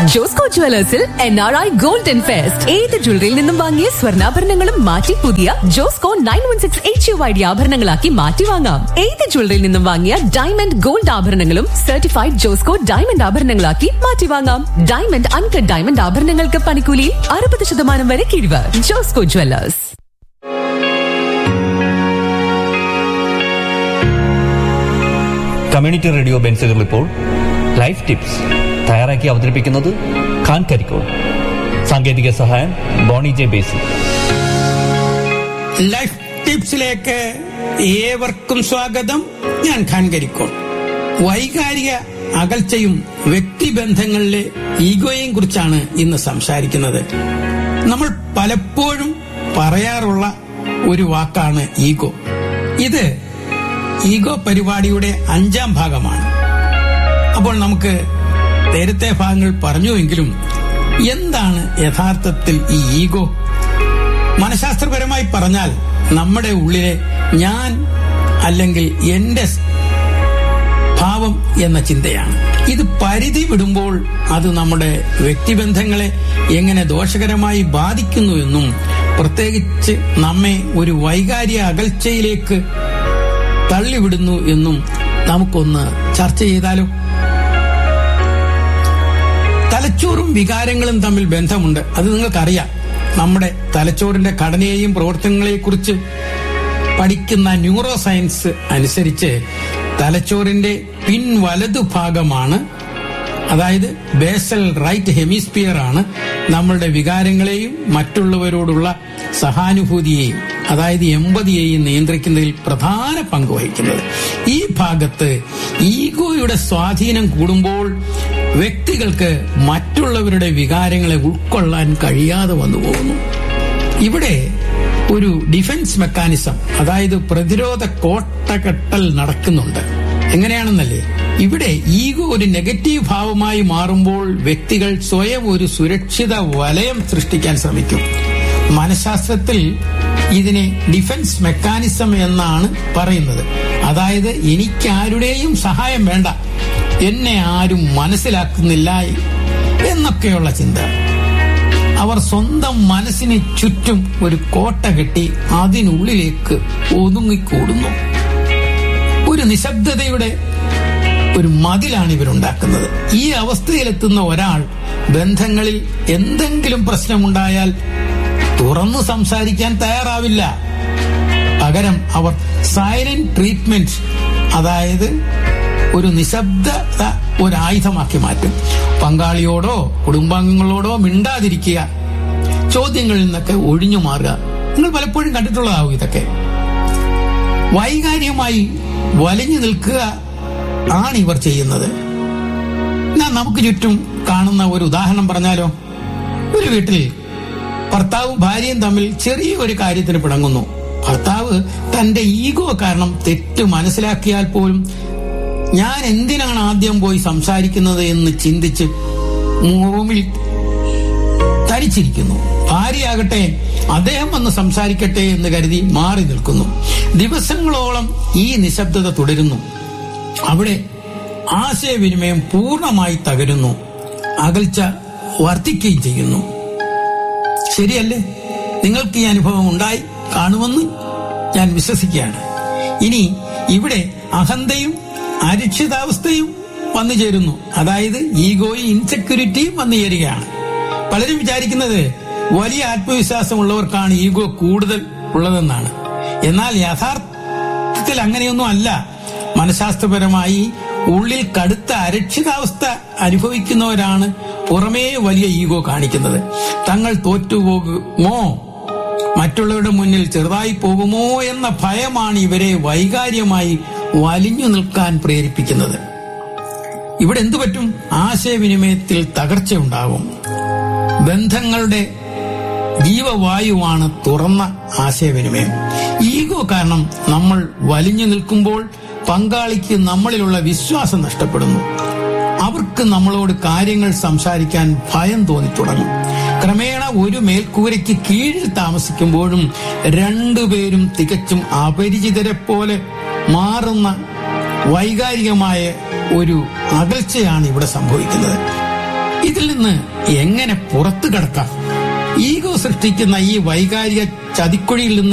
ജോസ്കോ ജുവലേഴ്സിൽ N R I golden fest ഏത് ജ്വല്ലറിയിൽ നിന്നും വാങ്ങിയ സ്വർണ്ണാഭരണങ്ങളും മാറ്റി പുതിയ Josco nine one six H U I D ആഭരണങ്ങളാക്കി മാറ്റി വാങ്ങാം ഏത് ജ്വല്ലറിയിൽ നിന്നും വാങ്ങിയ ഡയമണ്ട് ഗോൾഡ് ആഭരണങ്ങളും സർട്ടിഫൈഡ് ജോസ്കോ ഡയമണ്ട് ആഭരണങ്ങളാക്കി മാറ്റി വാങ്ങാം ഡയമണ്ട് അൺകട്ട് ഡയമണ്ട് ആഭരണങ്ങൾക്ക് പണിക്കൂലിയിൽ അറുപത് ശതമാനം വരെ കിഴിവ് ജോസ്കോ ജുവലേഴ്സ് കമ്മ്യൂണിറ്റി റേഡിയോ ബെൻസുകൾ ഇപ്പോൾ ലൈഫ് ടിപ്സ് തയ്യാറാക്കി അവതരിപ്പിക്കുന്നത് ഖാൻ കരിക്കോൾ സാങ്കേതിക സഹായം ബോണി ജെ ബേസി ലൈഫ് ടിപ്സിലേക്ക് ഏവർക്കും സ്വാഗതം ഞാൻ ഖാൻ കരിക്കോൾ വൈകാരിക അകൽച്ചയും വ്യക്തിബന്ധങ്ങളിലെ ഈഗോയെയും കുറിച്ചാണ് ഇന്ന് സംസാരിക്കുന്നത് നമ്മൾ പലപ്പോഴും പറയാറുള്ള ഒരു വാക്കാണ് ഈഗോ ഇത് ഈഗോ പരിപാടിയുടെ അഞ്ചാം ഭാഗമാണ് അപ്പോൾ നമുക്ക് നേരത്തെ ഭാഗങ്ങൾ പറഞ്ഞുവെങ്കിലും എന്താണ് യഥാർത്ഥത്തിൽ ഈ ഈഗോ മനഃശാസ്ത്രപരമായി പറഞ്ഞാൽ നമ്മുടെ ഉള്ളിലെ ഞാൻ അല്ലെങ്കിൽ എന്റെ ഭാവം എന്ന ചിന്തയാണ് ഇത് പരിധി വിടുമ്പോൾ അത് നമ്മുടെ വ്യക്തിബന്ധങ്ങളെ എങ്ങനെ ദോഷകരമായി ബാധിക്കുന്നു എന്നും പ്രത്യേകിച്ച് നമ്മെ ഒരു വൈകാരിക അകൽച്ചയിലേക്ക് തള്ളിവിടുന്നു എന്നും നമുക്കൊന്ന് ചർച്ച ചെയ്താലോ തലച്ചോറും വികാരങ്ങളും തമ്മിൽ ബന്ധമുണ്ട് അത് നിങ്ങൾക്കറിയാം നമ്മുടെ തലച്ചോറിന്റെ ഘടനയെയും പ്രവർത്തനങ്ങളെയും കുറിച്ച് പഠിക്കുന്ന ന്യൂറോ സയൻസ് അനുസരിച്ച് തലച്ചോറിന്റെ പിൻ വലതു ഭാഗമാണ് അതായത് ബേസൽ റൈറ്റ് ഹെമിസ്ഫിയർ ആണ് നമ്മളുടെ വികാരങ്ങളെയും മറ്റുള്ളവരോടുള്ള സഹാനുഭൂതിയെയും അതായത് എമ്പതിയെയും നിയന്ത്രിക്കുന്നതിൽ പ്രധാന പങ്ക് വഹിക്കുന്നത് ഈ ഭാഗത്ത് ഈഗോയുടെ സ്വാധീനം കൂടുമ്പോൾ വ്യക്തികൾക്ക് മറ്റുള്ളവരുടെ വികാരങ്ങളെ ഉൾക്കൊള്ളാൻ കഴിയാതെ വന്നു പോകുന്നു ഇവിടെ ഒരു ഡിഫൻസ് മെക്കാനിസം അതായത് പ്രതിരോധ കോട്ടകെട്ടൽ നടക്കുന്നുണ്ട് എങ്ങനെയാണെന്നല്ലേ ഇവിടെ ഈഗോ ഒരു നെഗറ്റീവ് ഭാവമായി മാറുമ്പോൾ വ്യക്തികൾ സ്വയം ഒരു സുരക്ഷിത വലയം സൃഷ്ടിക്കാൻ ശ്രമിക്കും മനഃശാസ്ത്രത്തിൽ ഇതിനെ ഡിഫൻസ് മെക്കാനിസം എന്നാണ് പറയുന്നത് അതായത് എനിക്കാരുടെയും സഹായം വേണ്ട എന്നെ ആരും മനസ്സിലാക്കുന്നില്ല എന്നൊക്കെയുള്ള ചിന്ത അവർ സ്വന്തം മനസ്സിന് ചുറ്റും ഒരു കോട്ട കെട്ടി അതിനുള്ളിലേക്ക് ഒതുങ്ങിക്കൂടുന്നു ഒരു നിശബ്ദതയുടെ ഒരു മതിലാണ് ഇവരുണ്ടാക്കുന്നത് ഈ അവസ്ഥയിലെത്തുന്ന ഒരാൾ ബന്ധങ്ങളിൽ എന്തെങ്കിലും പ്രശ്നമുണ്ടായാൽ തുറന്നു സംസാരിക്കാൻ തയ്യാറാവില്ല പകരം അവർ സൈലന്റ് ട്രീറ്റ്മെന്റ് അതായത് ഒരു നിശബ്ദത ഒരു ആയുധമാക്കി മാറ്റും പങ്കാളിയോടോ കുടുംബാംഗങ്ങളോടോ മിണ്ടാതിരിക്കുക ചോദ്യങ്ങളിൽ നിന്നൊക്കെ ഒഴിഞ്ഞു മാറുക നിങ്ങൾ പലപ്പോഴും കണ്ടിട്ടുള്ളതാവും ഇതൊക്കെ വൈകാരികമായി വലിഞ്ഞു നിൽക്കുക ആണ് ഇവർ ചെയ്യുന്നത് ഞാൻ നമുക്ക് ചുറ്റും കാണുന്ന ഒരു ഉദാഹരണം പറഞ്ഞാലോ ഒരു വീട്ടിൽ ഭർത്താവും ഭാര്യയും തമ്മിൽ ചെറിയ ഒരു കാര്യത്തിന് പിണങ്ങുന്നു ഭർത്താവ് തന്റെ ഈഗോ കാരണം തെറ്റ് മനസ്സിലാക്കിയാൽ പോലും ഞാൻ എന്തിനാണ് ആദ്യം പോയി സംസാരിക്കുന്നത് എന്ന് ചിന്തിച്ച് റൂമിൽ തരിച്ചിരിക്കുന്നു ഭാര്യയാകട്ടെ അദ്ദേഹം വന്ന് സംസാരിക്കട്ടെ എന്ന് കരുതി മാറി നിൽക്കുന്നു ദിവസങ്ങളോളം ഈ നിശബ്ദത തുടരുന്നു അവിടെ ആശയവിനിമയം പൂർണ്ണമായി തകരുന്നു അകൽച്ച വർദ്ധിക്കുകയും ചെയ്യുന്നു ശരിയല്ലേ നിങ്ങൾക്ക് ഈ അനുഭവം ഉണ്ടായി കാണുമെന്ന് ഞാൻ വിശ്വസിക്കുകയാണ് ഇനി ഇവിടെ അഹന്തയും അരക്ഷിതാവസ്ഥയും വന്നു ചേരുന്നു അതായത് ഈഗോയും ഇൻസെക്യൂരിറ്റിയും വന്നു ചേരുകയാണ് പലരും വിചാരിക്കുന്നത് വലിയ ആത്മവിശ്വാസമുള്ളവർക്കാണ് ഈഗോ കൂടുതൽ ഉള്ളതെന്നാണ് എന്നാൽ യഥാർത്ഥത്തിൽ അങ്ങനെയൊന്നും അല്ല മനഃശാസ്ത്രപരമായി ഉള്ളിൽ കടുത്ത അരക്ഷിതാവസ്ഥ അനുഭവിക്കുന്നവരാണ് പുറമേ വലിയ ഈഗോ കാണിക്കുന്നത് തങ്ങൾ തോറ്റുപോകുമോ മറ്റുള്ളവരുടെ മുന്നിൽ ചെറുതായി പോകുമോ എന്ന ഭയമാണ് ഇവരെ വൈകാര്യമായി വലിഞ്ഞു നിൽക്കാൻ പ്രേരിപ്പിക്കുന്നത് ഇവിടെ എന്തു പറ്റും ആശയവിനിമയത്തിൽ തകർച്ചയുണ്ടാകും ബന്ധങ്ങളുടെ ജീവവായുവാണ് തുറന്ന ആശയവിനിമയം ഈഗോ കാരണം നമ്മൾ വലിഞ്ഞു നിൽക്കുമ്പോൾ പങ്കാളിക്ക് നമ്മളിലുള്ള വിശ്വാസം നഷ്ടപ്പെടുന്നു അവർക്ക് നമ്മളോട് കാര്യങ്ങൾ സംസാരിക്കാൻ ഭയം തോന്നിത്തുടങ്ങും ക്രമേണ ഒരു മേൽക്കൂരയ്ക്ക് കീഴിൽ താമസിക്കുമ്പോഴും രണ്ടുപേരും തികച്ചും അപരിചിതരെ പോലെ മാറുന്ന വൈകാരികമായ ഒരു അകൽച്ചയാണ് ഇവിടെ സംഭവിക്കുന്നത് ഇതിൽ നിന്ന് എങ്ങനെ പുറത്തു കടക്കാം ഈഗോ സൃഷ്ടിക്കുന്ന ഈ വൈകാരിക ചതിക്കുഴിയിൽ നിന്ന്